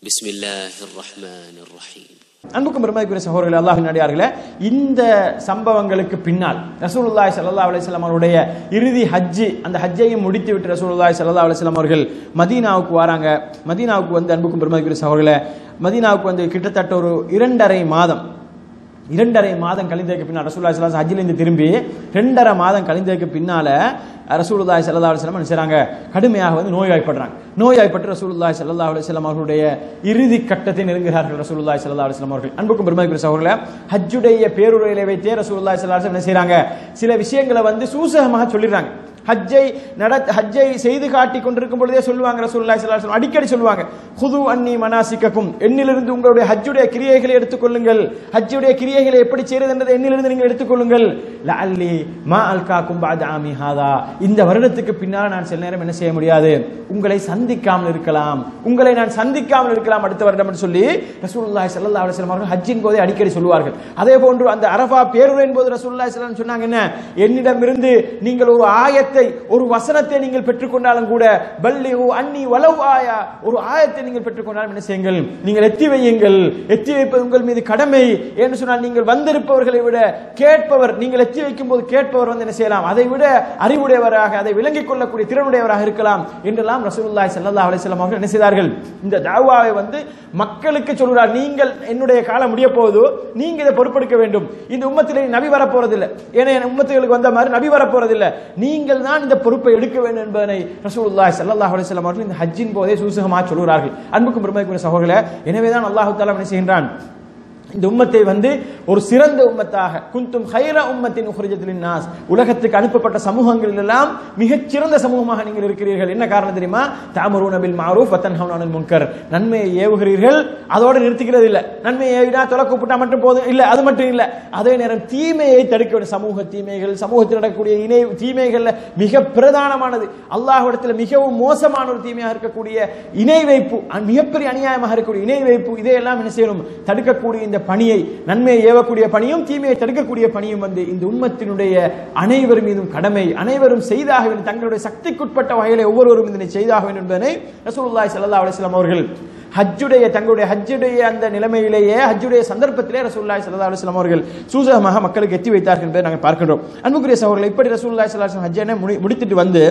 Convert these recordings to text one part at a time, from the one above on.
بسم الله الرحمن الرحيم அன்புக்கும் பெருமதிக்குரிய சகோதரர்களே அல்லாஹின் அடியார்களே இந்த சம்பவங்களுக்கு பின்னால் ரசூலுல்லாஹி ஸல்லல்லாஹு அலைஹி வஸல்லம் அவருடைய இறுதி ஹஜ்ஜி அந்த ஹஜ்ஜையும் முடித்து விட்டு ரசூலுல்லாஹி ஸல்லல்லாஹு அலைஹி வஸல்லம் அவர்கள் மதீனாவுக்கு வராங்க மதீனாவுக்கு வந்து அன்புக்கும் பெருமதிக்குரிய சகோதரர்களே மதீனாவுக்கு வந்து கிட்டத்தட்ட ஒரு இரண்டரை மாதம் இரண்டரை மாதம் கழிந்ததுக்கு பின்னால் ரசூலுல்லாஹி ஸல்லல்லாஹு அலைஹி ஹஜ்ஜிலிருந்து திரும்பி ரெண்டரை மாதம் கழிந்ததுக்கு பின்னால ரசூலுல்லாஹி ஸல்லல்லாஹு அலைஹி வஸல்லம் என்ன செய்றாங்க கடுமையாக வந்து நோய்வாய்ப்படுறாங்க நோய்வாய்ப்பட்டு ரசூலுல்லாஹி ஸல்லல்லாஹு அலைஹி வஸல்லம் அவர்களுடைய இறுதி கட்டத்தை நெருங்குகிறார்கள் ரசூலுல்லாஹி ஸல்லல்லாஹு அலைஹி வஸல்லம் அவர்கள் அன்புக்கும் பெருமதிக்குரிய சகோதரர்களே ஹஜ்ஜுடைய பேருரையில வைத்தே ரசூலுல்லாஹி ஸல்லல்லாஹு அலைஹி வஸல்லம் என்ன செய்றாங்க சில விஷயங்களை வந்து சூசகமாக சொல்லிடுறாங்க ஹஜ்ஜை நட ஹஜ்ஜை செய்து காட்டி கொண்டிருக்கும் பொழுதே சொல்லுவாங்க ரசூலுல்லாஹி ஸல்லல்லாஹு அலைஹி வஸல்லம் அடிக்கடி சொல்லுவாங்க ஹுது அன்னி மனாசிக்கக்கும் என்னிலிருந்து உங்களுடைய ஹஜ்ஜுடைய கிரியைகளை எடுத்துக்கொள்ளுங்கள் ஹஜ்ஜுடைய கிரியைகளை எப்படி செய்வது என்றதை என்னிலிருந்து நீங்கள் எடுத்துக்கொள்ளுங்கள் லஅல்லி மா அல்காக்கும் பஅத ஆமி ஹாதா இந்த வருடத்துக்கு பின்னால் நான் சில நேரம் என்ன செய்ய முடியாது உங்களை சந்திக்காமல் இருக்கலாம் உங்களை நான் சந்திக்காமல் இருக்கலாம் அடுத்த வருடம் என்று சொல்லி ரசூலுல்லாஹி ஸல்லல்லாஹு அலைஹி வஸல்லம் அவர்கள் ஹஜ்ஜின் போதே அடிக்கடி சொல்லுவார்கள் அதே போன்று அந்த அரஃபா பேருரையின் போது ரசூலுல்லாஹி ஸல்லல்லாஹு அலைஹி வஸல்லம் சொன்னாங்க என்ன என்னிடமிருந்து நீங்கள் ஒரு ஆயத்தை ஒரு வசனத்தை நீங்கள் பெற்றுக்கொண்டாலும் கூட பல்லி அன்னி வலவ் ஆயா ஒரு ஆயத்தை நீங்கள் பெற்றுக்கொண்டாலும் என்ன செய்யுங்கள் நீங்கள் எத்தி வையுங்கள் எத்தி வைப்பது உங்கள் மீது கடமை என்று சொன்னால் நீங்கள் வந்திருப்பவர்களை விட கேட்பவர் நீங்கள் எத்தி வைக்கும் போது கேட்பவர் வந்து என்ன செய்யலாம் அதை விட அறிவுடையவராக அதை விளங்கிக் கொள்ளக்கூடிய திறனுடையவராக இருக்கலாம் என்றெல்லாம் ரசூலுல்லாஹி ஸல்லல்லாஹு அலைஹி வஸல்லம் அவர்கள் என்ன செய்தார்கள் இந்த தாவாவை வந்து மக்களுக்கு சொல்கிறார் நீங்கள் என்னுடைய காலம் முடிய போகுதோ நீங்க இதை பொறுப்பெடுக்க வேண்டும் இந்த உம்மத்திலே நபி வர போறதில்லை ஏன்னா என் உம்மத்துகளுக்கு வந்த மாதிரி நபி வர போறதில்லை நீங்கள் தான் இந்த பொறுப்பை எடுக்க வேண்டும் என்பதனை ரசூலுல்லாஹி ஸல்லல்லாஹு அலைஹி வஸல்லம் அவர்கள் இந்த ஹஜ்ஜின் போதே சூசகமாக சொல்கிறார்கள் அன்புக்கும் பெருமைக்குரிய சகோதரர்களே எனவே தான் அல்லாஹ் தஆலா என்ன செய்கின்றான் இந்த உம்மத்தை வந்து ஒரு சிறந்த உம்மத்தாக குந்தும் ஹைர உம்மத்தின் உஹ்ரிஜத்தின் நாஸ் உலகத்துக்கு அனுப்பப்பட்ட சமூகங்களில் எல்லாம் மிகச் சிறந்த சமூகமாக நீங்கள் இருக்கிறீர்கள் என்ன காரணம் தெரியுமா தாமரூன பில் மாரூஃப் வத்தன்ஹவுன அனில் முன்கர் நன்மையை ஏவுகிறீர்கள் அதோடு நிறுத்திக்கிறது இல்ல நன்மையை ஏவினா தொலை கூப்பிட்டா மட்டும் போதும் இல்ல அது மட்டும் இல்ல அதே நேரம் தீமையை தடுக்க வேண்டும் சமூக தீமைகள் சமூகத்தில் நடக்கக்கூடிய இணை தீமைகள்ல மிக பிரதானமானது அல்லாஹ்விடத்தில் மிகவும் மோசமான ஒரு தீமையாக இருக்கக்கூடிய இணை வைப்பு மிகப்பெரிய அநியாயமாக இருக்கக்கூடிய இணை வைப்பு இதையெல்லாம் என்ன செய்யணும் தடுக்கக்கூடிய இந்த பணியை நன்மையை ஏவக்கூடிய பணியும் தீமையை தடுக்கக்கூடிய பணியும் வந்து இந்த உம்மத்தினுடைய அனைவர் மீதும் கடமை அனைவரும் செய்தாக வேண்டும் தங்களுடைய சக்திக்குட்பட்ட வகையில ஒவ்வொருவரும் இதனை செய்தாக வேண்டும் என்பதனை ரசூலுல்லாஹி ஸல்லல்லாஹு அலைஹி வஸல்லம் அவர்கள் ஹஜ்ஜுடைய தங்களுடைய ஹஜ்ஜுடைய அந்த நிலைமையிலேயே ஹஜ்ஜுடைய சந்தர்ப்பத்திலே ரசூலுல்லாஹி ஸல்லல்லாஹு அலைஹி வஸல்லம் அவர்கள் சூசகமாக மக்களுக்கு எத்தி வைத்தார்கள் என்பதை நாங்கள் பார்க்கின்றோம் அன்புக்குரிய சகோதரர்கள் இப்படி ரசூலுல்லாஹி ஸல்லல்லாஹு அலைஹி வஸல்லம் ஹஜ்ஜனை முடி- முடித்துட்டு வந்து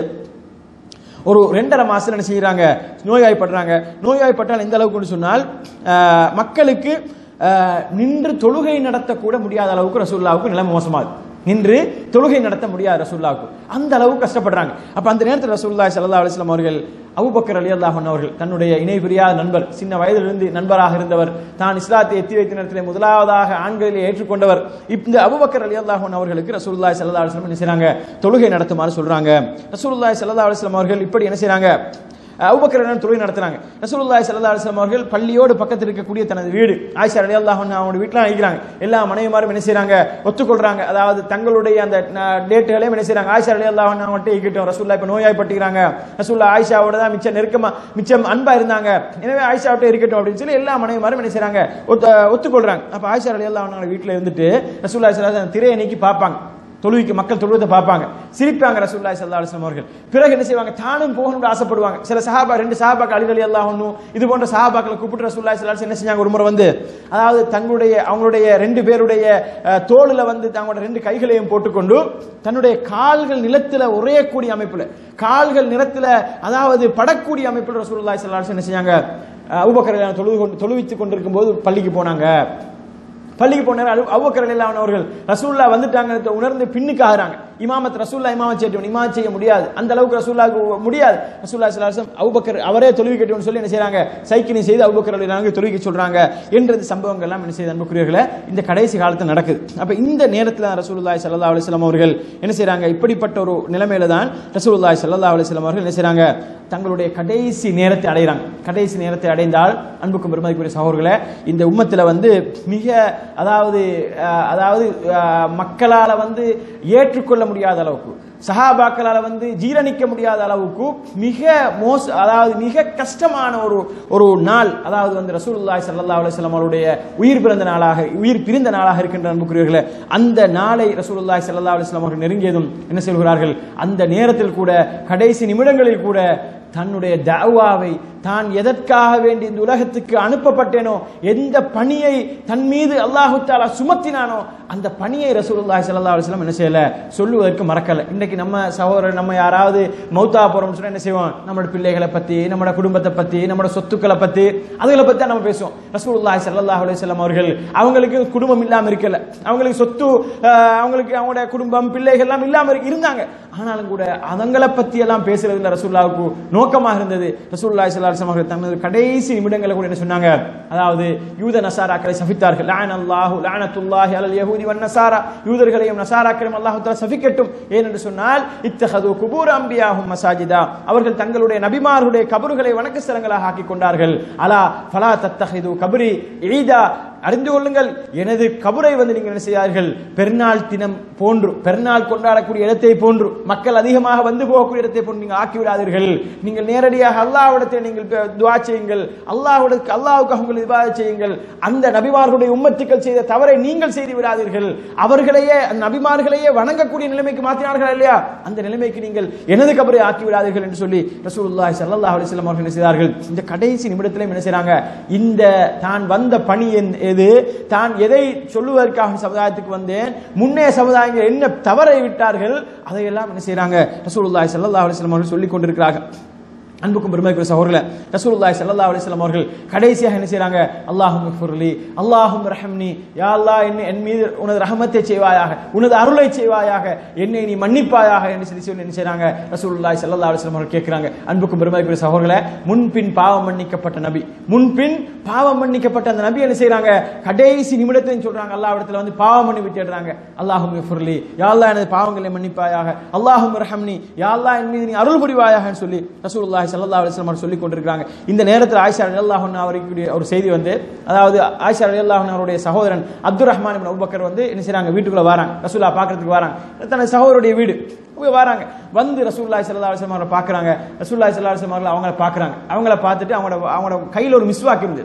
ஒரு ரெண்டரை மாசம் என்ன செய்யறாங்க நோய்வாய்ப்படுறாங்க நோய்வாய்ப்பட்டால் எந்த அளவுக்கு சொன்னால் ஆஹ், மக்களுக்கு ஆஹ், நின்று தொழுகை நடத்தக்கூட முடியாத அளவுக்கு ரசூல்லாவுக்கு நிலைமை மோசமாகுது நின்று தொழுகை நடத்த முடியாது ரசூல்லாவுக்கு அந்த அளவுக்கு கஷ்டப்படுறாங்க அப்ப அந்த நேரத்தில் ரசூலுல்லாஹி ஸல்லல்லாஹு அலைஹி வஸல்லம் அவர்கள் அபூபக்கர் ரலியல்லாஹு அன்ஹு அவர்கள் தன்னுடைய இணை பிரியாத நண்பர் சின்ன வயதிலிருந்து நண்பராக இருந்தவர் தான் இஸ்லாத்தை எத்தி வைத்த நேரத்தில் முதலாவதாக ஆண்களிலே ஏற்றுக்கொண்டவர் இந்த அபூபக்கர் ரலியல்லாஹு அன்ஹு அவர்களுக்கு ரசூலுல்லாஹி ஸல்லல்லாஹு அலைஹி வஸல்லம் என்ன செய்றாங்க தொழுகை நடத்துமாறு சொல்றாங்க ரசூலுல்லாஹி ஸல்லல்லாஹு அலைஹி வஸல்லம் அவர்கள் இப்படி என்ன செய்றாங்க அபூபக்கர் என்ன தொழுகை நடத்துறாங்க ரசூலுல்லாஹி ஸல்லல்லாஹு அலைஹி வஸல்லம் அவர்கள் பள்ளியோடு பக்கத்தில் இருக்கக்கூடிய தனது வீடு ஆயிஷா ரலியல்லாஹு அன்ஹா அவங்களுடைய வீட்டில் நிற்கிறாங்க எல்லா மனைவிமாரும் என்ன செய்றாங்க ஒத்துக்கொள்றாங்க அதாவது தங்களுடைய அந்த டேட்டுகளையும் என்ன செய்றாங்க ஆயிஷா ரலியல்லாஹு அன்ஹா மட்டும் இருக்கட்டும் ரசூலுல்லாஹ் இப்ப நோயாய்ப்பட்டுக்கிறாங்க ரசூலுல்லாஹ் ஆயிஷாவோட தான் மிச்சம் நெருக்கமா மிச்சம் அன்பா இருந்தாங்க எனவே ஆயிஷா விட்டு இருக்கட்டும் அப்படின்னு சொல்லி எல்லா மனைவிமாரும் என்ன செய்றாங்க ஒத்து- ஒத்துக்கொள்றாங்க அப்ப ஆயிஷா ரலியல்லாஹு அன்ஹா வீட்டில் இருந்துட்டு ரசூலுல்லாஹி ஸல்லல்லாஹு அலைஹி வஸல்லம் திரையை நீக்கி பார்ப்பாங்க தொழுவிக்கு மக்கள் தொழுவதை பார்ப்பாங்க சிரிப்பாங்க ரசூலுல்லாஹி ஸல்லல்லாஹு அலைஹி வஸல்லம் அவர்கள் பிறகு என்ன செய்வாங்க தானும் போகணும்னு ஆசைப்படுவாங்க சில சஹாபா ரெண்டு சஹாபாக்கள் அலி அலி அல்லாஹ் இது போன்ற சஹாபாக்களை கூப்பிட்டு ரசூலுல்லாஹி ஸல்லல்லாஹு அலைஹி வஸல்லம் என்ன செஞ்சாங்க ஒரு முறை வந்து அதாவது தங்களுடைய அவங்களுடைய ரெண்டு பேருடைய அஹ், தோளுல வந்து தங்களுடைய ரெண்டு கைகளையும் போட்டுக்கொண்டு தன்னுடைய கால்கள் நிலத்துல உறையக்கூடிய அமைப்புல கால்கள் நிலத்துல அதாவது படக்கூடிய அமைப்புல ரசூலுல்லாஹி ஸல்லல்லாஹு அலைஹி வஸல்லம் என்ன செஞ்சாங்க அஹ், அபூபக்கர் தொழுது கொண்டு தொழுவித்துக் கொண்டிருக்கும் போது பள்ளிக்கு போனாங்க பள்ளிக்கு போனார் அவ்வக்கர் இல்லாம அவர்கள் ரசூல்லா வந்துட்டாங்க உணர்ந்து பின்னுக்கு ஆகிறாங்க இமாமத் ரசூல்லா இமாமத் செய்யட்டும் இமாமத் செய்ய முடியாது அந்த அளவுக்கு ரசூல்லாக்கு முடியாது ரசூல்லா சலாசம் அவுபக்கர் அவரே தொழுவி கட்டும்னு சொல்லி என்ன செய்றாங்க சைக்கினை செய்து அவுபக்கர் அலிலாங்க தொழுவிக்க சொல்றாங்க என்றது சம்பவங்கள் எல்லாம் என்ன செய்து அன்புக்குரியவர்களே இந்த கடைசி காலத்தில் நடக்குது அப்ப இந்த நேரத்தில் ரசூலுல்லாஹி ஸல்லல்லாஹு அலைஹி வஸல்லம் அவர்கள் என்ன செய்றாங்க இப்படிப்பட்ட ஒரு நிலைமையில தான் ரசூலுல்லாஹி ஸல்லல்லாஹு அலைஹி வஸல்லம் அவர்கள் என்ன செய்றாங்க தங்களுடைய கடைசி நேரத்தை அடைகிறாங்க கடைசி நேரத்தை அடைந்தால் அன்புக்கும் பெருமதிக்குரிய சகோதரர்களே இந்த உம்மத்தில் வந்து மிக அதாவது அஹ், அதாவது அஹ், மக்களால வந்து ஏற்றுக்கொள்ள முடியாத அளவுக்கு சஹாபாக்களால வந்து ஜீரணிக்க முடியாத அளவுக்கு மிக மோச அதாவது மிக கஷ்டமான ஒரு ஒரு நாள் அதாவது வந்து ரசூலுல்லாஹி ஸல்லல்லாஹு அலைஹி வஸல்லம் அவருடைய உயிர் பிறந்த நாளாக உயிர் பிரிந்த நாளாக இருக்கின்ற அன்புக்குரியவர்களே அந்த நாளை ரசூலுல்லாஹி ஸல்லல்லாஹு அலைஹி வஸல்லம் அவர்கள் நெருங்கியதும் என்ன சொல்கிறார்கள் அந்த நேரத்தில் கூட கடைசி நிமிடங்களில் கூட தன்னுடைய தாவாவை தான் எதற்காக வேண்டி இந்த உலகத்துக்கு அனுப்பப்பட்டேனோ எந்த பணியை தன் மீது அல்லாஹு தாலா சுமத்தினானோ அந்த பணியை ரசூலுல்லாஹி ஸல்லல்லாஹு அலைஹி வஸல்லம் என்ன செய்யல சொல்லுவதற்கு மறக்கல இன்னைக்கு நம்ம சகோதரர் நம்ம யாராவது மௌத்தா போறோம்னு சொன்னா என்ன செய்வோம் நம்மளோட பிள்ளைகளை பத்தி நம்மளோட குடும்பத்தை பத்தி நம்மளோட சொத்துக்களை பத்தி அதுகளை பத்தி தான் நம்ம பேசுவோம் ரசூலுல்லாஹி ஸல்லல்லாஹு அலைஹி வஸல்லம் அவர்கள் அவங்களுக்கு குடும்பம் இல்லாம இருக்கல அவங்களுக்கு சொத்து அஹ், அவங்களுக்கு அவங்களோட குடும்பம் பிள்ளைகள் எல்லாம் இல்லாம இருக்கு- இருந்தாங்க ஆனாலும் கூட அவங்கள பத்தி எல்லாம் பேசுறதுல ரசூல்லாவுக்கு நோக்கமாக இருந்தது ரசூலுல்லாஹி ஸல்லல்லாஹு அலைஹி வஸல்லம் அவர்கள் தனது கடைசி நிமிடங்களை கூட என்ன சொன்னாங்க அதாவது யூத நசாராக்களை சபித்தார்கள் லான் அல்லாஹு லானத்துல்லாஹி அலல் யஹூதி வன் நசாரா யூதர்களையும் நசாராக்களையும் அல்லாஹ் தஆலா சபிக்கட்டும் ஏனென்று சொன்னால் இத்தஹது குபூர் அம்பியாஹும் மசாஜிதா அவர்கள் தங்களுடைய நபிமார்களுடைய கபறுகளை வணக்க ஸ்தலங்களாக ஆக்கிக் கொண்டார்கள் அலா ஃபலா தத்தஹிது கபரி ஈதா அறிந்து கொள்ளுங்கள் எனது கபரை வந்து நீங்கள் என்ன செய்யார்கள் பெருநாள் தினம் போன்று பெருநாள் கொண்டாடக்கூடிய இடத்தை போன்று மக்கள் அதிகமாக வந்து போகக்கூடிய இடத்தை போன்று நீங்கள் ஆக்கி விடாதீர்கள் நீங்கள் நேரடியாக அல்லாஹ்விடத்தில் நீங்கள் பே- துஆ செய்யுங்கள் அல்லாஹ்விடக்கு அல்லாஹ்வுக்காக உங்கள் இபாதத் செய்யுங்கள் அந்த நபிமார்களுடைய உம்மத்துக்கள் செய்த தவறை நீங்கள் செய்து விடாதீர்கள் அவர்களையே அந்த நபிமார்களையே வணங்கக்கூடிய நிலைமைக்கு மாற்றினார்கள் இல்லையா அந்த நிலைமைக்கு நீங்கள் எனது கபரை ஆக்கி விடாதீர்கள் என்று சொல்லி ரசூலுல்லாஹி ஸல்லல்லாஹு அலைஹி வஸல்லம் அவர்கள் என்ன செய்தார்கள் இந்த கடைசி நிமிடத்திலும் என்ன செய்றாங்க இந்த தான் வந்த பணி என்- எது தான் எதை சொல்லுவதற்காக சமுதாயத்துக்கு வந்தேன் முன்னே சமுதாயங்கள் என்ன தவறை விட்டார்கள் அதையெல்லாம் என்ன செய்றாங்க ரசூலுல்லாஹி ஸல்லல்லாஹு அலைஹி வஸல்லம் அவர்கள் சொல்லிக் கொண்டிருக்கிறார்கள் அன்புக்கும் பெருமைக்குரிய சகோதரர்களே ரசூலுல்லாஹி ஸல்லல்லாஹு அலைஹி வஸல்லம் அவர்கள் கடைசியாக என்ன செய்றாங்க அல்லாஹும் ஃபிர்லி அல்லாஹும் ரஹம்னி யா அல்லாஹ் என்னை என் மீது உனது ரஹமத்தை செய்வாயாக உனது அருளை செய்வாயாக என்னை நீ மன்னிப்பாயாக என்று சொல்லி சொல்லி என்ன செய்றாங்க ரசூலுல்லாஹி ஸல்லல்லாஹு அலைஹி வஸல்லம் அவர்கள் கேட்கிறாங்க அன்புக்கும் பெருமைக்குரிய சகோதரர்களே முன்பின் பாவம் மன்னிக்கப்பட்ட நபி முன்பின் பாவம் மன்னிக்கப்பட்ட அந்த நபி என்ன செய்றாங்க கடைசி நிமிடத்தில் சொல்றாங்க அல்லாஹ் இடத்துல வந்து பாவம் மன்னிப்பு தேடுறாங்க அல்லாஹும் ஃபிர்லி யா அல்லாஹ் எனது பாவங்களை மன்னிப்பாயாக அல்லாஹும் ரஹம்னி யா அல்லாஹ் என் மீது நீ அருள் புரிவாயாக சொல்லி ரசூலுல்லாஹி ஸல்லல்லாஹு அலைஹி வஸல்லம் சொல்லிக் கொண்டிருக்காங்க இந்த நேரத்தில் ஆயிஷா ரலியல்லாஹு அன்ஹா அவருக்கு ஒரு செய்தி வந்து அதாவது ஆயிஷா ரலியல்லாஹு அன்ஹா அவருடைய சகோதரன் அப்துர் ரஹ்மான் இப்னு அபூபக்கர் வந்து என்ன செய்றாங்க வீட்டுக்குள்ள வராங்க ரசூலா பார்க்கறதுக்கு வராங்க தனது சகோதரருடைய வீடு போய் வராங்க வந்து ரசூலுல்லாஹி ஸல்லல்லாஹு அலைஹி வஸல்லம் அவரை பார்க்கறாங்க ரசூலுல்லாஹி ஸல்லல்லாஹு அலைஹி வஸல்லம் அவர்கள் அவங்கள பார்க்கறாங்க அவங்கள பார்த்துட்டு அவங்களோட அவங்களோட கையில ஒரு மிஸ்வாக் இருந்தது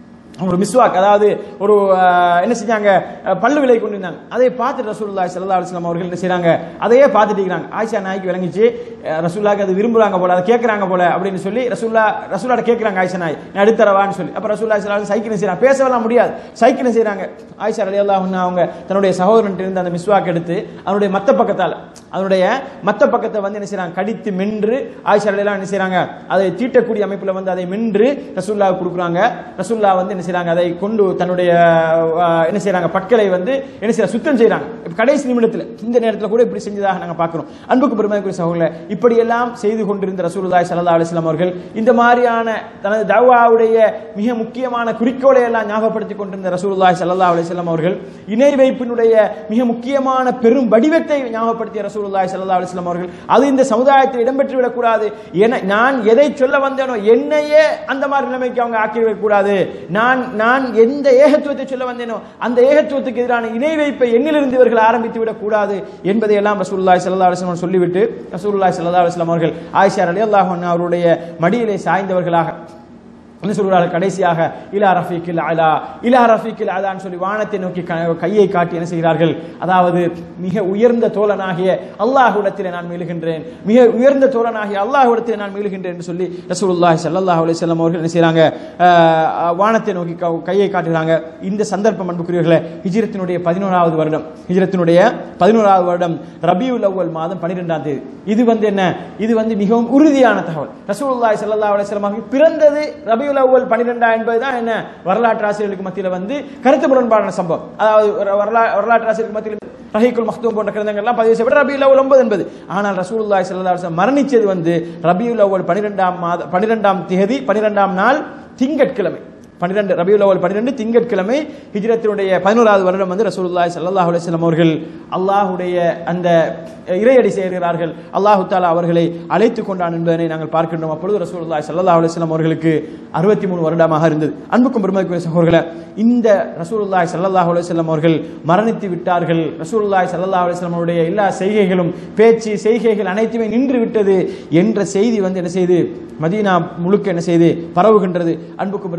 ஒரு மிஸ்வாக் அதாவது ஒரு அஹ், என்ன செஞ்சாங்க அஹ், பல்லு விலை கொண்டிருந்தாங்க அதை பார்த்துட்டு ரசூலுல்லாஹி ஸல்லல்லாஹு அலைஹி வஸல்லம் அவர்கள் என்ன செய்றாங்க அதையே பார்த்துட்டு இருக்கிறாங்க ஆயிஷா நாய்க்கு விளங்கிச்சு அஹ், ரசூலுல்லாஹ்க்கு அது விரும்புறாங்க போல அதை கேட்கறாங்க போல அப்படின்னு சொல்லி ரசூல்லா ரசூலாட கேட்கறாங்க ஆயிஷா நாய் நான் எடுத்துறவான்னு சொல்லி அப்ப ரசூலுல்லாஹி ஸல்லல்லாஹு அலைஹி சைக்கிள் செய்றாங்க பேசவெல்லாம் முடியாது சைக்கிள் செய்றாங்க ஆயிஷா ரலியல்லாஹு அன்ஹா அவங்க தன்னுடைய சகோதரன் இருந்த அந்த மிஸ்வாக் எடுத்து அதனுடைய மத்த பக்கத்தால அதனுடைய மத்த பக்கத்தை வந்து என்ன செய்றாங்க கடித்து மென்று ஆயிஷா ரலியல்லாஹு என்ன செய்றாங்க அதை தீட்டக்கூடிய அமைப்புல வந்து அதை மென்று ரசூலுல்லாஹ் கொடுக்குறாங்க ரசூல்லா வந்து என்ன செய்றாங்க அதை கொண்டு தன்னுடைய அஹ், என்ன செய்றாங்க பற்களை வந்து என்ன செய்யறாங்க சுத்தம் செய்றாங்க இப்ப கடைசி நிமிடத்துல இந்த நேரத்துல கூட இப்படி செஞ்சதாக நாங்க பார்க்கிறோம் அன்புக்கு பெருமைக்குரிய சகோதரர்களே இப்படி எல்லாம் செய்து கொண்டிருந்த ரசூலுல்லாஹி ஸல்லல்லாஹு அலைஹி வஸல்லம் அவர்கள் இந்த மாதிரியான தனது தவாவுடைய மிக முக்கியமான குறிக்கோளை எல்லாம் ஞாபகப்படுத்திக் கொண்டிருந்த ரசூலுல்லாஹி ஸல்லல்லாஹு அலைஹி வஸல்லம் அவர்கள் இணை வைப்பினுடைய மிக முக்கியமான பெரும் வடிவத்தை ஞாபகப்படுத்திய ரசூலுல்லாஹி ஸல்லல்லாஹு அலைஹி வஸல்லம் அவர்கள் அது இந்த சமுதாயத்தில் இடம்பெற்று விடக்கூடாது என நான் எதை சொல்ல வந்தேனோ என்னையே அந்த மாதிரி நிலைமைக்கு அவங்க ஆக்கிவிடக் கூடாது நான் நான் எந்த ஏகத்துவத்தை சொல்ல வந்தேனோ அந்த ஏகத்துவத்துக்கு எதிரான இணை வைப்பை என்னிலிருந்து இவர்கள் ஆரம்பித்து விடக் கூடாது என்பதை எல்லாம் ரசூலுல்லாஹி ஸல்லல்லாஹு அலைஹி வஸல்லம் சொல்லிவிட்டு ரசூலுல்லாஹி ஸல்லல்லாஹு அலைஹி வஸல்லம் அவர்கள் ஆயிஷா ரலியல்லாஹு அன்ஹா அவருடைய மடியிலே சாய்ந்தவர்களாக என்ன சொல்கிறார்கள் கடைசியாக இலா ரஃபீக்கில் அலா இலா ரஃபீக்கில் அலான்னு சொல்லி வானத்தை நோக்கி க- கையை காட்டி என்ன செய்கிறார்கள் அதாவது மிக உயர்ந்த தோழனாகிய அல்லாஹ்விடத்திலே நான் மீளுகின்றேன் மிக உயர்ந்த தோழனாகிய அல்லாஹ்விடத்திலே நான் மீளுகின்றேன் என்று சொல்லி ரசூலுல்லாஹி ஸல்லல்லாஹு அலைஹி வஸல்லம் அவர்கள் என்ன செய்றாங்க ஆஹ், வானத்தை நோக்கி க- கையை காட்டுகிறாங்க இந்த சந்தர்ப்பம் அன்புக்குரியவர்களே ஹிஜ்ரத்தினுடைய பதினோராவது வருடம் ஹிஜ்ரத்தினுடைய பதினோராவது வருடம் ரபியுல் அவ்வல் மாதம் பன்னிரெண்டாம் தேதி இது வந்து என்ன இது வந்து மிகவும் உறுதியான தகவல் ரசூலுல்லாஹி ஸல்லல்லாஹு அலைஹி வஸல்லம் அவர்கள் பிறந்தது ரபியுல் அவ்வல் பன்னிரெண்டா என்பதுதான் என்ன வரலாற்று ஆசிரியர்களுக்கு மத்தியில் வந்து கருத்து முரண்பாடான சம்பவம் அதாவது ஒரு வரலா- வரலாற்று ஆசிரியருக்கு மத்தியில் ரஹீக்குல் மக்தூம் போன்ற கிரந்தங்கள்லாம் பதிவு செய்யப்பட்ட ரபியுல் அவ்வல் ஒன்பது என்பது ஆனால் ரசூலுல்லாஹி ஸல்லல்லாஹு அலைஹி வஸல்லம் மரணிச்சது வந்து ரபியுல் அவ்வல் பன்னிரெண்டாம் மாத பன்னிரெண்டாம் தேதி பன்னிரெண்டாம் நாள் திங்கட்கிழமை பன்னிரெண்டு ரபியுல் அவ்வல் பன்னிரெண்டு திங்கட்கிழமை ஹிஜ்ரத்தினுடைய பதினோராவது வருடம் வந்து ரசூலுல்லாஹி ஸல்லல்லாஹு அலைஹி வஸல்லம் அவர்கள் அல்லாஹ்வுடைய அந்த இறையடி செய்கிறார்கள் அல்லாஹு தாலா அவர்களை அழைத்துக் கொண்டான் என்பதனை நாங்கள் பார்க்கின்றோம் அப்பொழுது ரசூலுல்லாஹி ஸல்லல்லாஹு அலைஹி வஸல்லம் அவர்களுக்கு அறுபத்தி மூணு வருடமாக இருந்தது அன்புக்கும் பெருமைக்குரிய சகோதரர்களே இந்த ரசூலுல்லாஹி ஸல்லல்லாஹு அலைஹி வஸல்லம் அவர்கள் மரணித்து விட்டார்கள் ரசூலுல்லாஹி ஸல்லல்லாஹு அலைஹி வஸல்லம் அவருடைய எல்லா செய்கைகளும் பேச்சு செய்கைகள் அனைத்துமே நின்று விட்டது என்ற செய்தி வந்து என்ன செய்து மதீனா முழுக்க என்ன செய்து பரவுகின்றது அன்புக்கும் பெருமைக்குரிய சகோதரர்களே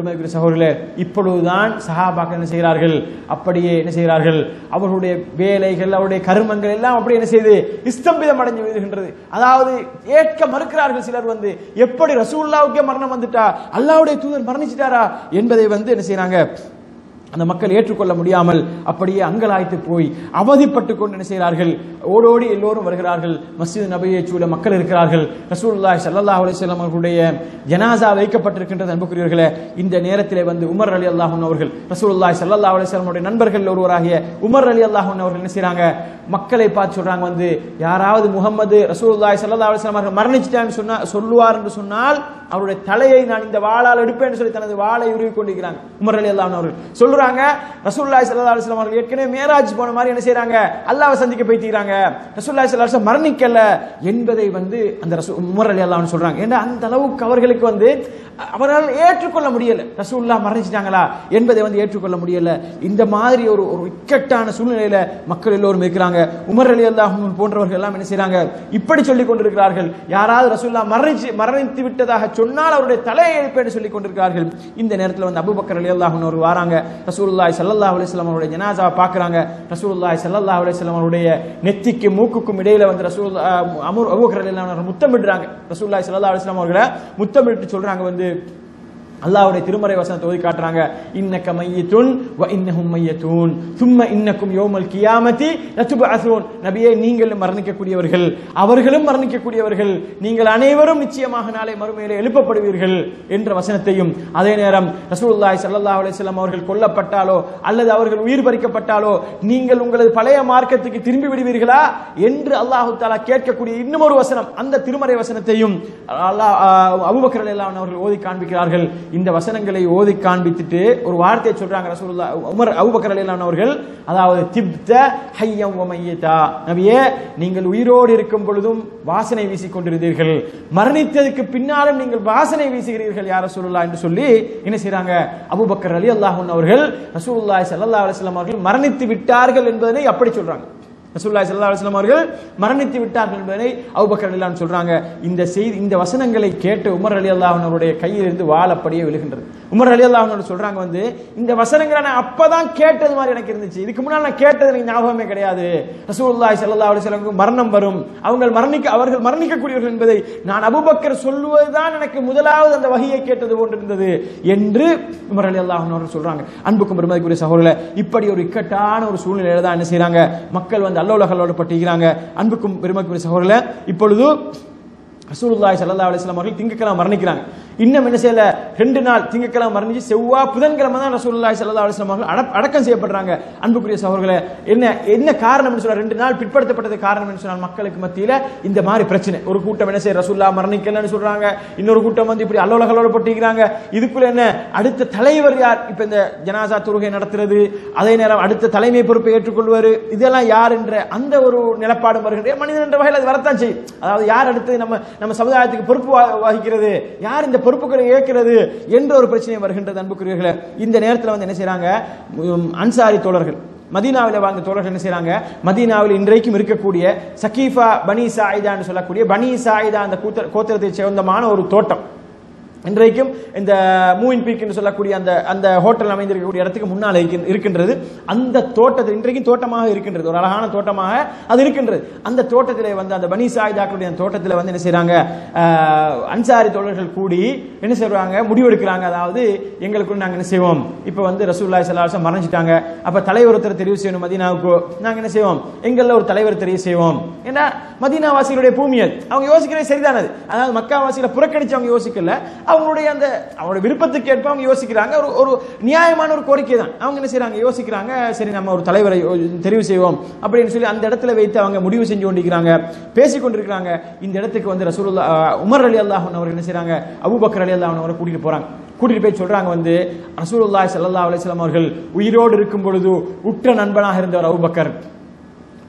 சகோதரர்களே இப்பொழுதுதான் சஹாபாக்கள் என்ன செய்கிறார்கள் அப்படியே என்ன செய்கிறார்கள் அவர்களுடைய வேலைகள் அவருடைய கருமங்கள் எல்லாம் அப்படியே என்ன செய்து இஸ்தம்பிதம் அடைஞ்சு விடுகின்றது அதாவது ஏற்க மறுக்கிறார்கள் சிலர் வந்து எப்படி ரசூல்லாவுக்கே மரணம் வந்துட்டா அல்லாவுடைய தூதர் மரணிச்சிட்டாரா என்பதை வந்து என்ன செய்றாங்க அந்த மக்கள் ஏற்றுக்கொள்ள முடியாமல் அப்படியே அங்கலாய்த்து போய் அவதிப்பட்டு கொண்டு என்ன செய்கிறார்கள் ஓடோடி எல்லோரும் வருகிறார்கள் மஸ்ஜித் நபியை சூழ மக்கள் இருக்கிறார்கள் ரசூலுல்லாஹி ஸல்லல்லாஹு அலைஹி வஸல்லம் அவர்களுடைய ஜனாசா வைக்கப்பட்டிருக்கின்றது அன்புக்குரியவர்களே இந்த நேரத்திலே வந்து உமர் அலி அல்லாஹன் அவர்கள் ரசூலுல்லாஹி ஸல்லல்லாஹு அலைஹி வஸல்லமுடைய நண்பர்கள் ஒருவராகிய உமர் அலி அல்லாஹன் அவர்கள் என்ன செய்றாங்க மக்களை பார்த்து சொல்றாங்க வந்து யாராவது முகமது ரசூலுல்லாஹி ஸல்லல்லாஹு அலைஹி வஸல்லம் அவர்கள் மரணிச்சிட்டான்னு சொன்னா சொல்லுவார் என்று சொன்னால் அவருடைய தலையை நான் இந்த வாளால் எடுப்பேன் சொல்லி தனது வாளை உருவி கொண்டிருக்கிறாங்க உமர் அலி அல்லாஹ் அவர்கள் சொல்றாங்க ரசூலுல்லாஹி ஸல்லல்லாஹு அலைஹி வஸல்லம் அவர்கள் ஏற்கனவே மேராஜ் போன மாதிரி என்ன செய்றாங்க அல்லாஹ்வை சந்திக்க போயிட்டீங்க ரசூலுல்லாஹி ஸல்லல்லாஹு அலைஹி வஸல்லம் மரணிக்கல என்பதை வந்து அந்த ரசூ உமர் அலி அல்லாஹ் சொல்றாங்க ஏன்னா அந்த அளவுக்கு அவர்களுக்கு வந்து அவரால் ஏற்றுக்கொள்ள முடியல ரசூல்லா மரணிச்சிட்டாங்களா என்பதை வந்து ஏற்றுக்கொள்ள முடியல இந்த மாதிரி ஒரு ஒரு இக்கட்டான சூழ்நிலையில மக்கள் எல்லோரும் இருக்கிறாங்க உமர் அலி அல்லாஹ் போன்றவர்கள் எல்லாம் என்ன செய்றாங்க இப்படி சொல்லிக் கொண்டிருக்கிறார்கள் யாராவது ரசூல்லா மரணிச்சு மரணித்து விட்டதாக சொன்னால் அவருடைய தலையை எழுப்பேன்னு சொல்லிக் கொண்டிருக்கிறார்கள் இந்த நேரத்தில் வந்து அபூபக்கர் அலி அல்லாஹ் ஒரு வராங்க ரசூலுல்லாஹி ஸல்லல்லாஹு அலைஹி வஸல்லம் அவருடைய ஜனாசாவை பார்க்கறாங்க ரசூலுல்லாஹி ஸல்லல்லாஹு அலைஹி வஸல்லம் அவருடைய நெத்திக்கு மூக்குக்கும் இடையில வந்து ரசூல் அமூர் அபூபக்கர் அலி அல்லாஹ் முத்தமிடுறாங்க ரசூலுல்லாஹி ஸல்லல்லாஹு அலைஹி வஸல்லம் அவர்களை முத்தமிட்டு சொல்றாங்க வந்து அல்லாஹ்வுடைய திருமறை வசனத்தை ஓதி காட்டுறாங்க இன்னக்க மையத்துன் வ இன்னஹும் மையத்துன் சும்ம இன்னக்கும் யௌமல் கியாமத்தி லதுபஅஸூன் நபியே நீங்கள் மரணிக்கக்கூடியவர்கள் அவர்களும் மரணிக்கக்கூடியவர்கள் நீங்கள் அனைவரும் நிச்சயமாக நாளை மறுமையிலே எழுப்பப்படுவீர்கள் என்ற வசனத்தையும் அதே நேரம் ரசூலுல்லாஹி ஸல்லல்லாஹு அலைஹி வஸல்லம் அவர்கள் கொல்லப்பட்டாலோ அல்லது அவர்கள் உயிர் பறிக்கப்பட்டாலோ நீங்கள் உங்களது பழைய மார்க்கத்துக்கு திரும்பி விடுவீர்களா என்று அல்லாஹு தஆலா கேட்கக்கூடிய இன்னும் ஒரு வசனம் அந்த திருமறை வசனத்தையும் அல்லாஹ் அபூபக்கர் ரலியல்லாஹு அன்ஹு அவர்கள் ஓதி காண்பிக்கிறார்கள் இந்த வசனங்களை ஓதி காண்பித்துட்டு ஒரு வார்த்தையை சொல்றாங்க ரசூலுல்லா உமர் அபூபக்கர் ரலியல்லாஹு அவர்கள் அதாவது திப்த ஹய்யம் வ மையதா நபியே நீங்கள் உயிரோடு இருக்கும் பொழுதும் வாசனை வீசிக் கொண்டிருந்தீர்கள் மரணித்ததுக்கு பின்னாலும் நீங்கள் வாசனை வீசுகிறீர்கள் யார் ரசூலுல்லா என்று சொல்லி என்ன செய்றாங்க அபூபக்கர் ரலியல்லாஹு அன்ஹு அவர்கள் ரசூலுல்லாஹி ஸல்லல்லாஹு அலைஹி வஸல்லம் அவர்கள் மரணித்து விட்டார்கள் என்பதை அப்படி சொல்றாங்க ரசூலுல்லாஹி ஸல்லல்லாஹு அலைஹி வஸல்லம் அவர்கள் மரணித்து விட்டார்கள் என்பதை அபூபக்கர் ரலியல்லாஹு சொல்றாங்க இந்த செய்தி இந்த வசனங்களை கேட்டு உமர் ரலியல்லாஹு அவருடைய கையில் இருந்து வாள் அப்படியே விழுகின்றது உமர் ரலியல்லாஹு அன்ஹு சொல்றாங்க வந்து இந்த வசனங்களை நான் அப்பதான் கேட்டது மாதிரி எனக்கு இருந்துச்சு இதுக்கு முன்னால் நான் கேட்டது எனக்கு ஞாபகமே கிடையாது ரசூலுல்லாஹி ஸல்லல்லாஹு அலைஹி வஸல்லம் மரணம் வரும் அவங்க மரணிக்க அவர்கள் மரணிக்கக்கூடியவர்கள் என்பதை நான் அபூபக்கர் சொல்லுவதுதான் எனக்கு முதலாவது அந்த வகையை கேட்டது போன்று இருந்தது என்று உமர் ரலியல்லாஹு அன்ஹு அவர்கள் சொல்றாங்க அன்புக்கும் பெருமதிக்குரிய சகோதரர்களே இப்படி ஒரு இக்கட்டான ஒரு சூழ்நிலையில தான் என்ன செய்றாங்க மக்கள் வந்து அல்லோலகல்லோட பட்டுகிறாங்க அன்புக்கும் பெருமதிக்குரிய சகோதரர்களே இப்பொழுது ரசூலுல்லாஹி ஸல்லல்லாஹு அலைஹி வஸல்லம் அவர்கள் திங்கக்கிழமை மரணிக்கிறாங்க இன்னும் என்ன செய்யல ரெண்டு நாள் திங்கக்கிழமை மரணிச்சு செவ்வா புதன்கிழமை தான் ரசூலுல்லாஹி ஸல்லல்லாஹு அலைஹி வஸல்லம் அவர்கள் அடக்- அடக்கம் செய்யப்படுறாங்க அன்புக்குரிய சகோதரர்களே என்ன என்ன காரணம் சொல்ல ரெண்டு நாள் பிற்படுத்தப்பட்டது காரணம் என்ன சொன்னால் மக்களுக்கு மத்தியில இந்த மாதிரி பிரச்சனை ஒரு கூட்டம் என்ன செய்ய ரசூல்லா மரணிக்கலன்னு சொல்றாங்க இன்னொரு கூட்டம் வந்து இப்படி அல்லோலகளோட போட்டிக்கிறாங்க இதுக்குள்ள என்ன அடுத்த தலைவர் யார் இப்ப இந்த ஜனாசா தொழுகை நடத்துறது அதே நேரம் அடுத்த தலைமை பொறுப்பை ஏற்றுக்கொள்வார் இதெல்லாம் யார் என்ற அந்த ஒரு நிலப்பாடு வருகின்ற மனிதன் என்ற வகையில் அது வரத்தான் செய்யும் அதாவது யார் அடுத்து நம்ம நம்ம சமுதாயத்துக்கு பொறுப்பு வா- வகிக்கிறது யார் இந்த பொறுப்புகளை ஏற்கிறது என்ற ஒரு பிரச்சனை வருகின்றது அன்புக்குரியவர்களே இந்த நேரத்தில் வந்து என்ன செய்றாங்க உம், அன்சாரி தோழர்கள் மதீனாவில் வாழ்ந்த தோழர்கள் என்ன செய்றாங்க மதீனாவில் இன்றைக்கும் இருக்கக்கூடிய சகீஃபா பனி சாயிதான்னு சொல்லக்கூடிய பனி சாயிதா அந்த கூத்த கோத்திரத்தை சேர்ந்தமான ஒரு தோட்டம் இன்றைக்கும் இந்த மூவின் பீக் என்று சொல்லக்கூடிய அந்த அந்த ஹோட்டல் அமைந்திருக்கக்கூடிய இடத்துக்கு முன்னால் இருக்கின்- இருக்கின்றது அந்த தோட்டத்தில் இன்றைக்கும் தோட்டமாக இருக்கின்றது ஒரு அழகான தோட்டமாக அது இருக்கின்றது அந்த தோட்டத்திலே வந்து அந்த பனி சாயிதாக்களுடைய அந்த தோட்டத்தில் வந்து என்ன செய்றாங்க ஆஹ், அன்சாரி தோழர்கள் கூடி என்ன செய்றாங்க முடிவெடுக்கிறாங்க அதாவது எங்களுக்கு நாங்க என்ன செய்வோம் இப்போ வந்து ரசூலுல்லாஹி ஸல்லல்லாஹு அலைஹி வஸல்லம் மறைஞ்சிட்டாங்க அப்ப தலைவர் ஒருத்தர் தெரிவு செய்யணும் மதீனாவுக்கு நாங்க என்ன செய்வோம் எங்கள்ல ஒரு தலைவர் தெரிவு செய்வோம் ஏன்னா மதீனா வாசிகளுடைய பூமி அது அவங்க யோசிக்கிறது சரிதானது அதாவது மக்கா வாசிகளை புறக்கணிச்சு அவங்க யோசிக்கல அவங்களுடைய அந்த அவங்களுடைய விருப்பத்துக்கு ஏற்ப அவங்க யோசிக்கிறாங்க ஒரு ஒரு நியாயமான ஒரு கோரிக்கை தான் அவங்க என்ன செய்றாங்க யோசிக்கிறாங்க சரி நம்ம ஒரு தலைவரை யோ- தெரிவு செய்வோம் அப்படின்னு சொல்லி அந்த இடத்துல வைத்து அவங்க முடிவு செஞ்சு கொண்டிருக்கிறாங்க பேசிக் கொண்டிருக்கிறாங்க இந்த இடத்துக்கு வந்து ரசூலுல்லா அஹ், உமர் அலி அல்லாஹ் அவர்கள் என்ன செய்றாங்க அபூபக்கர் அலி அல்லாஹ் அவரை கூட்டிட்டு போறாங்க கூட்டிட்டு போய் சொல்றாங்க வந்து ரசூலுல்லாஹி ஸல்லல்லாஹு அலைஹி வஸல்லம் அவர்கள் உயிரோடு இருக்கும் பொழுது உற்ற நண்பனாக இருந்தவர் அபூபக்கர்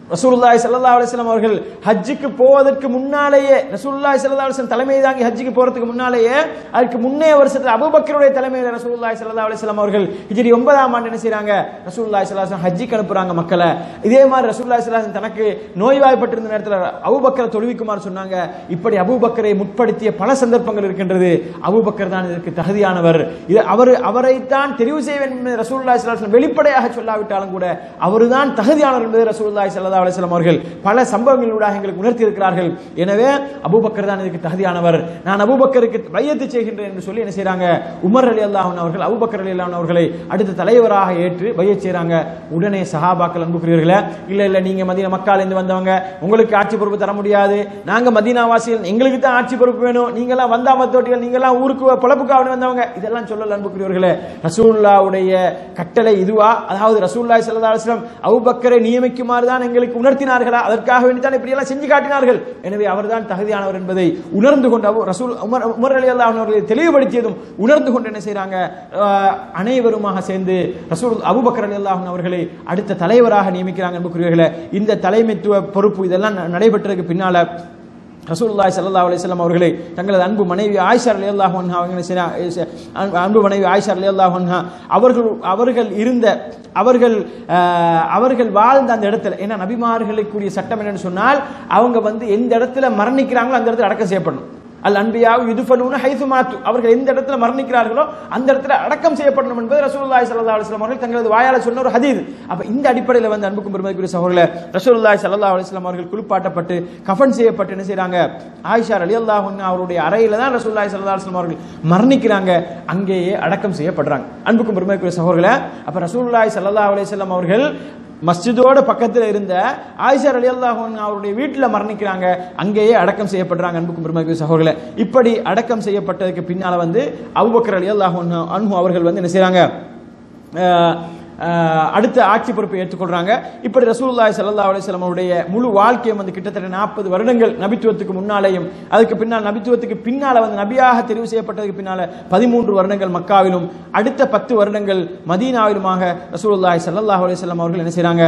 ரசூலுல்லாஹி ஸல்லல்லாஹு அலைஹி வஸல்லம் அவர்கள் ஹஜ்ஜுக்கு போவதற்கு முன்னாலேயே ரசூலுல்லாஹி ஸல்லல்லாஹு அலைஹி வஸல்லம் தலைமை தாங்கி ஹஜ்ஜுக்கு போறதுக்கு முன்னாலேயே அதுக்கு முன்னே வருஷத்துல அபூபக்கருடைய தலைமையில் ரசூலுல்லாஹி ஸல்லல்லாஹு அலைஹி வஸல்லம் அவர்கள் ஹிஜ்ரி ஒன்பதாம் ஆண்டு என்ன செய்றாங்க ரசூலுல்லாஹி ஸல்லல்லாஹு அலைஹி வஸல்லம் ஹஜ்ஜுக்கு அனுப்புறாங்க மக்களை இதே மாதிரி ரசூலுல்லாஹி ஸல்லல்லாஹு அலைஹி வஸல்லம் தனக்கு நோய்வாய்ப்பட்டிருந்த நேரத்தில் அபூபக்கரை தொழுவிக்குமாறு சொன்னாங்க இப்படி அபூபக்கரை முற்படுத்திய பல சந்தர்ப்பங்கள் இருக்கின்றது அபூபக்கர் தான் இதற்கு தகுதியானவர் இது அவர் அவரைத்தான் தெரிவு செய்ய வேண்டும் என்பதை ரசூலுல்லாஹி ஸல்லல்லாஹு அலைஹி வஸல்லம் வெளிப்படையாக சொல்லாவிட்டாலும் கூட அவர்தான் தகுதியானவர் என்பதை ரசூலுல்லாஹி ஸல்லல்லாஹு அலைஹி வஸல்லம் அவர்கள் பல சம்பவங்களூடாக எங்களுக்கு உணர்த்தி இருக்கிறார்கள் எனவே அபூபக்கர் தான் இதுக்கு தகுதியானவர் நான் அபூபக்கருக்கு பையத்து செய்கின்றேன் என்று சொல்லி என்ன செய்றாங்க உமர் அலி அல்லாஹ் அவர்கள் அபூபக்கர் அலி அல்லாஹ் அவர்களை அடுத்த தலைவராக ஏற்று பையச் செய்றாங்க உடனே சஹாபாக்கள் அன்புக்குரியவர்களே இல்ல இல்ல நீங்க மதீனா மக்கால இருந்து வந்தவங்க உங்களுக்கு ஆட்சி பொறுப்பு தர முடியாது நாங்க மதீனா வாசிகள் எங்களுக்கு தான் ஆட்சி பொறுப்பு வேணும் நீங்க எல்லாம் வந்தாமத்தோட்டிகள் நீங்க எல்லாம் ஊருக்கு பொழப்புக்காக வந்தவங்க இதெல்லாம் சொல்லல அன்புக்குரியவர்களே ரசூலுல்லாவுடைய கட்டளை இதுவா அதாவது ரசூலுல்லாஹி ஸல்லல்லாஹு அலைஹி வஸல்லம் அபூபக்கரை நியமிக்குமாறு தான் எங்களுக்கு உணர்த்தினார்களா அதற்காக வேண்டி தான் இப்படி எல்லாம் செஞ்சு காட்டினார்கள் எனவே அவர்தான் தகுதியானவர் என்பதை உணர்ந்து கொண்டு அபூ- ரசூல் உமர் உமர் அலி அல்லாஹ் அவர்களை தெளிவுபடுத்தியதும் உணர்ந்து கொண்டு என்ன செய்றாங்க அஹ், அனைவருமாக சேர்ந்து ரசூல் அபூபக்கர் அலி அல்லாஹ் அவர்களை அடுத்த தலைவராக நியமிக்கிறாங்க அன்புக்குரியவர்களே இந்த தலைமைத்துவ பொறுப்பு இதெல்லாம் ந- நடைபெற்றதுக்கு பின்னால ரசூலுல்லாஹி ஸல்லல்லாஹு அலைஹி வஸல்லம் அவர்களை தங்களது அன்பு மனைவி ஆயிஷா ரலியல்லாஹு அன்ஹா அவங்க என்ன செய்றா- அன்பு- அன்பு மனைவி ஆயிஷா ரலியல்லாஹு அன்ஹா அவர்கள் அவர்கள் இருந்த அவர்கள் அஹ், அவர்கள் வாழ்ந்த அந்த இடத்துல ஏன்னா நபிமார்களுக்குரிய சட்டம் என்னன்னு சொன்னால் அவங்க வந்து எந்த இடத்துல மரணிக்கிறாங்களோ அந்த இடத்துல அடக்கம் செய்யப்படணும் அல் அன்பியாவு யுதுஃபலூன ஹைது மாத்து அவர்கள் எந்த இடத்துல மரணிக்கிறார்களோ அந்த இடத்துல அடக்கம் செய்யப்படணும் என்பது ரசூலுல்லாஹி ஸல்லல்லாஹு அலைஹி வஸல்லம் அவர்கள் தங்களது வாயால சொன்ன ஒரு ஹதீஸ் அப்ப இந்த அடிப்படையில் வந்து அன்புக்கும் பெருமதிக்குரிய சகோதரர்களே ரசூலுல்லாஹி ஸல்லல்லாஹு அலைஹி வஸல்லம் அவர்கள் குளிப்பாட்டப்பட்டு கஃன் செய்யப்பட்டு என்ன செய்றாங்க ஆயிஷா ரலியல்லாஹு அன்ஹா அவருடைய அறையில தான் ரசூலுல்லாஹி ஸல்லல்லாஹு அலைஹி வஸல்லம் அவர்கள் மரணிக்கிறாங்க அங்கேயே அடக்கம் செய்யப்படுறாங்க அன்புக்கும் பெருமதிக்குரிய சகோதரர்களே அப்ப ரசூலுல்லாஹி ஸல்லல்லாஹு அலைஹி வஸல்லம் அவர்கள் மஸ்ஜிதோட பக்கத்துல இருந்த ஆயிஷா ரலியல்லாஹு அன்ஹா அவருடைய வீட்டுல மரணிக்கிறாங்க அங்கேயே அடக்கம் செய்யப்படுறாங்க அன்புக்கும் பெருமதிக்குரிய சகோதரர்களே இப்படி அடக்கம் செய்யப்பட்டதுக்கு பின்னால வந்து அபூபக்கர் ரலியல்லாஹு அன்ஹு அன்ஹு அவர்கள் வந்து என்ன செய்றாங்க அஹ், அஹ், அடுத்த ஆட்சி பொறுப்பை ஏற்றுக்கொள்றாங்க இப்படி ரசூலுல்லாஹி ஸல்லல்லாஹு அலைஹி வஸல்லம் அவருடைய முழு வாழ்க்கையும் வந்து கிட்டத்தட்ட நாற்பது வருடங்கள் நபித்துவத்துக்கு முன்னாலேயும் அதுக்கு பின்னால் நபித்துவத்துக்கு பின்னால வந்து நபியாக தெரிவு செய்யப்பட்டதுக்கு பின்னால பதிமூன்று வருடங்கள் மக்காவிலும் அடுத்த பத்து வருடங்கள் மதீனாவிலுமாக ரசூலுல்லாஹி ஸல்லல்லாஹு அலைஹி வஸல்லம் அவர்கள் என்ன செய்றாங்க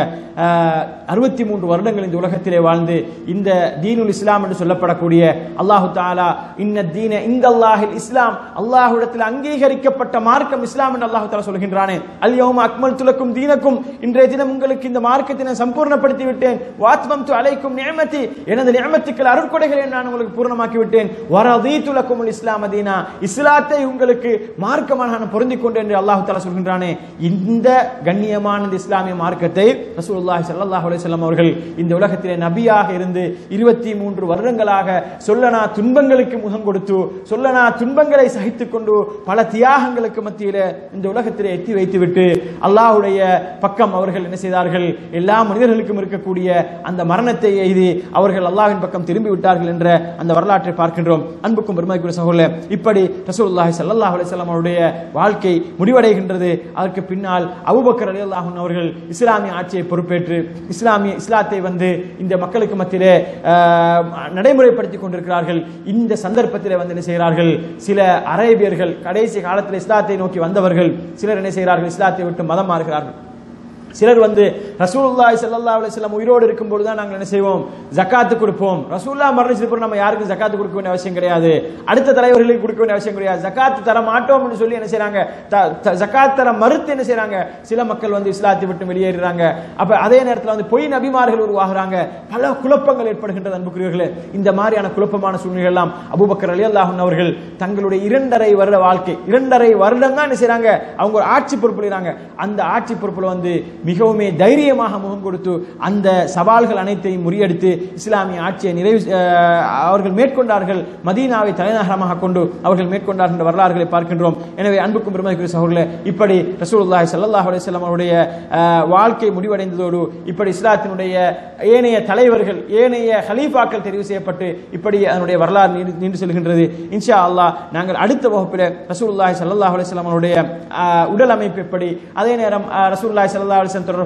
அறுபத்தி மூன்று வருடங்கள் இந்த உலகத்திலே வாழ்ந்து இந்த தீனுல் இஸ்லாம் என்று சொல்லப்படக்கூடிய அல்லாஹு தாலா இன்ன தீன இந்தல்லாஹில் இஸ்லாம் அல்லாஹ்விடத்தில் அங்கீகரிக்கப்பட்ட மார்க்கம் இஸ்லாம் என்று அல்லாஹு தாலா சொல்கின்றானே அல் யௌம அக்மல் துலக்கும் தீனக்கும் இன்றைய தினம் உங்களுக்கு இந்த மார்க்கத்தினை சம்பூர்ணப்படுத்தி விட்டேன் வாத்மம் து அலைக்கும் நியமதி எனது நியமத்துக்கள் அருட்கொடைகளை நான் உங்களுக்கு பூர்ணமாக்கி விட்டேன் வரதீ துலக்கும் இஸ்லாம் தீனா இஸ்லாத்தை உங்களுக்கு மார்க்கமாக நான் பொருந்திக் கொண்டேன் என்று அல்லாஹு தாலா சொல்கின்றானே இந்த கண்ணியமான இந்த இஸ்லாமிய மார்க்கத்தை ரசூலுல்லாஹி ஸல்லல்லாஹு அலைஹி வஸல்லம் அவர்கள் இந்த உலகத்திலே நபியாக இருந்து இருபத்தி மூன்று வருடங்களாக சொல்லனா துன்பங்களுக்கு முகம் கொடுத்து சொல்லனா துன்பங்களை சகித்துக் கொண்டு பல தியாகங்களுக்கு மத்தியிலே இந்த உலகத்திலே எத்தி வைத்துவிட்டு அல்லாஹ்வுடைய பக்கம் அவர்கள் என்ன செய்தார்கள் எல்லா மனிதர்களுக்கும் இருக்கக்கூடிய அந்த மரணத்தை எய்தி அவர்கள் அல்லாஹ்வின் பக்கம் திரும்பி விட்டார்கள் என்ற அந்த வரலாற்றை பார்க்கின்றோம் அன்புக்கும் பெருமதிக்குரிய சகோதரர்களே இப்படி ரசூலுல்லாஹி ஸல்லல்லாஹு அலைஹி வஸல்லம் அவருடைய வாழ்க்கை முடிவடைகின்றது அதற்கு பின்னால் அபூபக்கர் ரலியல்லாஹு அன்ஹு அவர்கள் இஸ்லாமிய ஆட்சியை பொறுப்பேற்று இஸ்லாமிய இஸ்லாத்தை வந்து இந்த மக்களுக்கு மத்தியிலே ஆஹ், நடைமுறைப்படுத்திக் கொண்டிருக்கிறார்கள் இந்த சந்தர்ப்பத்திலே வந்து என்ன செய்கிறார்கள் சில அரேபியர்கள் கடைசி காலத்தில் இஸ்லாத்தை நோக்கி வந்தவர்கள் சிலர் என்ன செய்கிறார்கள் இஸ்லாத்தை விட்டு மதம் மாறுகிறார்கள் சிலர் வந்து ரசூலுல்லாஹி ஸல்லல்லாஹு அலைஹி வஸல்லம் உயிரோடு இருக்கும்போது தான் நாங்கள் என்ன செய்வோம் ஜக்காத்து கொடுப்போம் ரசூல்லா மரணிச்சது பிறகு நம்ம யாருக்கும் ஜக்காத்து கொடுக்க வேண்டிய அவசியம் கிடையாது அடுத்த தலைவர்களுக்கு கொடுக்க வேண்டிய அவசியம் கிடையாது ஜக்காத்து தர மாட்டோம்னு சொல்லி என்ன செய்றாங்க த- த- ஜக்காத் தர மறுத்து என்ன செய்றாங்க சில மக்கள் வந்து இஸ்லாத்தை விட்டு வெளியேறுறாங்க அப்ப அதே நேரத்தில் வந்து பொய் நபிமார்கள் உருவாகுறாங்க பல குழப்பங்கள் ஏற்படுகின்றது அன்புக்குரியவர்களே இந்த மாதிரியான குழப்பமான சூழ்நிலை எல்லாம் அபூபக்கர் ரலியல்லாஹு அன்ஹு அவர்கள் தங்களுடைய இரண்டரை வருட வாழ்க்கை இரண்டரை வருடம் தான் என்ன செய்றாங்க அவங்க ஒரு ஆட்சி பொறுப்புல இருக்காங்க அந்த ஆட்சி பொறுப்புல வந்து மிகவுமே தைரியமாக முகம் கொடுத்து அந்த சவால்கள் அனைத்தையும் முறியடித்து இஸ்லாமிய ஆட்சியை நிறைவு அஹ், அவர்கள் மேற்கொண்டார்கள் மதீனாவை தலைநகரமாக கொண்டு அவர்கள் மேற்கொண்டார்கள் என்ற வரலாறுகளை பார்க்கின்றோம் எனவே அன்புக்கும் பெருமதிக்குரிய சகோதரர்களே இப்படி ரசூலுல்லாஹி ஸல்லல்லாஹு அலைஹி வஸல்லம் அவருடைய அஹ், வாழ்க்கை முடிவடைந்ததோடு இப்படி இஸ்லாத்தினுடைய ஏனைய தலைவர்கள் ஏனைய ஹலீஃபாக்கள் தெரிவு செய்யப்பட்டு இப்படி அதனுடைய வரலாறு நீண்டு- நீண்டு செல்கின்றது இன்ஷா அல்லாஹ் நாங்கள் அடுத்த வகுப்பில் ரசூலுல்லாஹி ஸல்லல்லாஹு அலைஹி வஸல்லம் அவருடைய அஹ், உடல் அமைப்பு எப்படி அதே நேரம் அஹ், ரசூலுல்லாஹி ஸல்லல்லாஹு அலைஹி வஸல்லம் தொடர்பான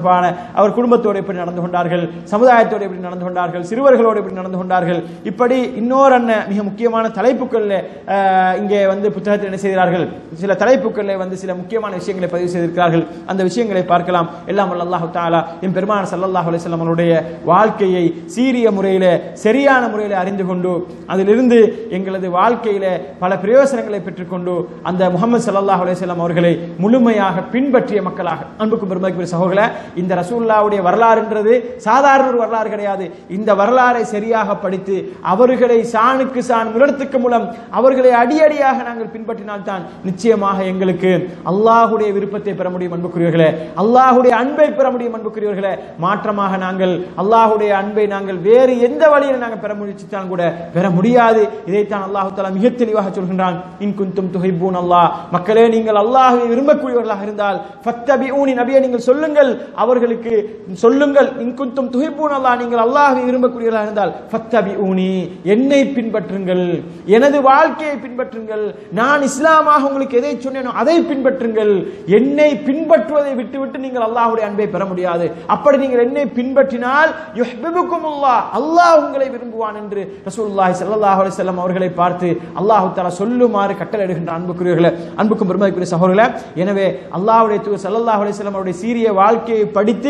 அவர் குடும்பத்தோடு எப்படி நடந்து கொண்டார்கள் சமுதாயத்தோடு எப்படி நடந்து கொண்டார்கள் சிறுவர்களோடு எப்படி நடந்து கொண்டார்கள் இப்படி இன்னொரு அண்ணன் மிக முக்கியமான தலைப்புகளில் இங்கே வந்து புத்தகத்தில் என்ன செய்கிறார்கள் சில தலைப்புகளில் வந்து சில முக்கியமான விஷயங்களை பதிவு செய்திருக்கிறார்கள் அந்த விஷயங்களை பார்க்கலாம் எல்லாம் வல்ல அல்லாஹு தாலா என் பெருமான் சல்லல்லாஹு அலைஹி வஸல்லம் அவருடைய வாழ்க்கையை சீரிய முறையில் சரியான முறையில் அறிந்து கொண்டு அதிலிருந்து எங்களது வாழ்க்கையில பல பிரயோசனங்களை பெற்றுக்கொண்டு அந்த முகமது சல்லல்லாஹு அலைஹி வஸல்லம் அவர்களை முழுமையாக பின்பற்றிய மக்களாக அன்புக்கும் பெருமதிக்குரிய சகோதர இந்த ரசூல்லாவுடைய வரலாறுன்றது சாதாரண ஒரு வரலாறு கிடையாது இந்த வரலாறை சரியாக படித்து அவர்களை சாணுக்கு சான் முலத்துக்கு மூலம் அவர்களை அடியடியாக நாங்கள் பின்பற்றினால்தான் நிச்சயமாக எங்களுக்கு அல்லாஹுடைய விருப்பத்தை பெற முடியும் அன்புக்குரியவர்களே அல்லாஹுடைய அன்பை பெற முடியும் அன்புக்குரியவர்களே மாற்றமாக நாங்கள் அல்லாஹுடைய அன்பை நாங்கள் வேறு எந்த வழியில் நாங்கள் பெற முயற்சித்தாலும் கூட பெற முடியாது இதைத்தான் அல்லாஹு தஆலா மிக தெளிவாக சொல்கின்றான் இன் குந்தும் துஹிப்பூன் அல்லாஹ் மக்களே நீங்கள் அல்லாஹ்வை விரும்பக்கூடியவர்களாக இருந்தால் ஃபத்தபிஊனி நபியை நீங்கள் சொல்லுங்கள் அவர்களுக்கு சொல்லுங்கள் இன் குந்தும் துஹிப்பூன் அல்லாஹ் நீங்கள் அல்லாஹ்வை விரும்பக்கூடியவர்களாக இருந்தால் ஃபத்தபிஊனி என்னை பின்பற்றுங்கள் எனது வாழ்க்கையை பின்பற்றுங்கள் நான் இஸ்லாமாக உங்களுக்கு எதை சொன்னேனோ அதை பின்பற்றுங்கள் என்னை பின்பற்றுவதை விட்டுவிட்டு நீங்கள் அல்லாஹ்வுடைய அன்பை பெற முடியாது அப்படி நீங்கள் என்னை பின்பற்றினால் யுஹ்பிபுக்குமுல்லாஹ் அல்லாஹ் உங்களை விரும்புவான் என்று ரசூலுல்லாஹி ஸல்லல்லாஹு அலைஹி வஸல்லம் அவர்களை பார்த்து அல்லாஹ் தஆலா சொல்லுமாறு கட்டளையிடுகின்ற அன்புக்குரியவர்களே அன்புக்கும் பெருமதிக்குரிய சகோதரர்களே எனவே அல்லாஹ்வுடைய தூதர் ஸல்லல்லாஹு அலைஹி வஸல்லம் அவருடைய சீரிய வாழ்க்கையை படித்து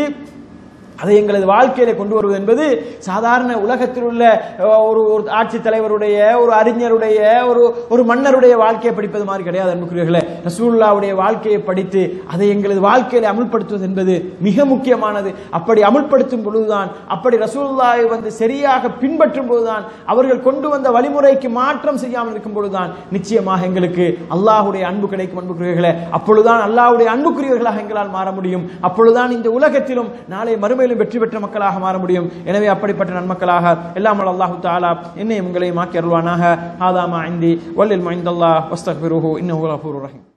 அதை எங்களது வாழ்க்கையில கொண்டு வருவது என்பது சாதாரண உலகத்தில் உள்ள அஹ், ஒரு ஒரு ஆட்சி தலைவருடைய ஒரு அறிஞருடைய ஒரு ஒரு மன்னருடைய வாழ்க்கையை படிப்பது மாதிரி கிடையாது அன்புக்குரியவர்களே ரசூலுல்லாவுடைய வாழ்க்கையை படித்து அதை எங்களது வாழ்க்கையில அமுல்படுத்துவது என்பது மிக முக்கியமானது அப்படி அமுல்படுத்தும் பொழுதுதான் அப்படி ரசூலுல்லாவை வந்து சரியாக பின்பற்றும் போதுதான் அவர்கள் கொண்டு வந்த வழிமுறைக்கு மாற்றம் செய்யாமல் இருக்கும் பொழுதுதான் நிச்சயமாக எங்களுக்கு அல்லாஹ்வுடைய அன்பு கிடைக்கும் அன்புக்குரியவர்களே அப்பொழுதுதான் அல்லாஹ்வுடைய அன்புக்குரியவர்களாக எங்களால் மாற முடியும் அப்பொழுதுதான் இந்த உலகத்திலும் நாளை மறுமையிலும் வெற்றி பெற்ற மக்களாக மாற முடியும் எனவே அப்படிப்பட்ட நன்மக்களாக எல்லாம் வல்ல அல்லாஹு தாலா என்னை உங்களையும் ஆக்கி அருள்வானாக ஆதாமா ஐந்தி வல்லில் மைந்தல்லா வஸ்தக்பிருஹு இன்னும் ரஹீம்